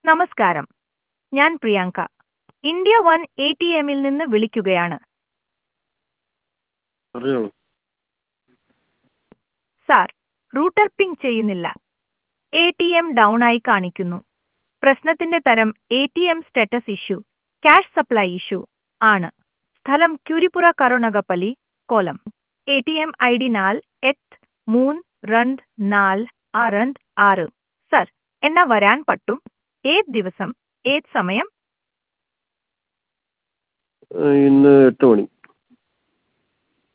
നമസ്കാരം ഞാൻ Priyanka India one A T എമ്മിൽ നിന്ന് വിളിക്കുകയാണ് പറഞ്ഞോളൂ സാർ റൂട്ടർ പിങ് ചെയ്യുന്നില്ല എ ടി എം ഡൗൺ ആയി കാണിക്കുന്നു പ്രശ്നത്തിന്റെ തരം A T M status issue cash supply issue ആണ് സ്ഥലം ക്യൂരിപുര കരുണകപ്പലി Kollam A T M I D നാൽ എട്ട് മൂന്ന് രണ്ട് നാല് ആറ് ആറ് സർ എന്നാ വരാൻ പറ്റും ഏത് ദിവസം ഏത് സമയം ആ, ഇന്ന് എട്ട് മണി